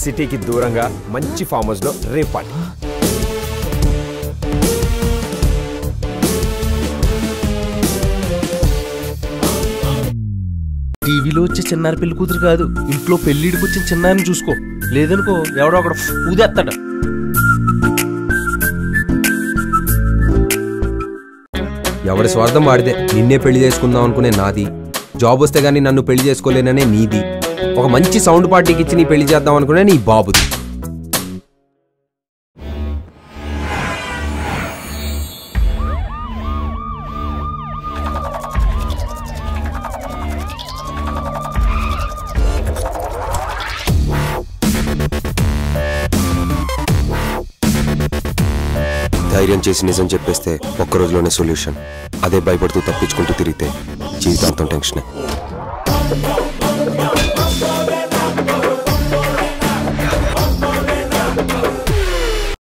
సిటీకి దూరంగా మంచి ఫామ్ హౌస్లో రేపు పార్టీ టీవీలో వచ్చే చిన్నారి పెళ్లి కూతురు కాదు ఇంట్లో పెళ్లిడికి వచ్చిన చిన్నారిని చూసుకో లేదనుకో ఎవడో ఒకడు ఊదేస్తాడు ఎవడి స్వార్థం వాడితే నిన్నే పెళ్లి చేసుకుందాం అనుకునే నాది జాబ్ వస్తే గానీ నన్ను పెళ్లి చేసుకోలేననే నీది ఒక మంచి సౌండ్ పార్టీకి ఇచ్చి నీ పెళ్లి చేద్దాం అనుకునే నీ బాబుది ధైర్యం చేసి నిజం చెప్పేస్తే ఒక్క రోజులోనే సొల్యూషన్ అదే భయపడుతూ తప్పించుకుంటూ తిరిగితే జీవితాంతం టెన్షనే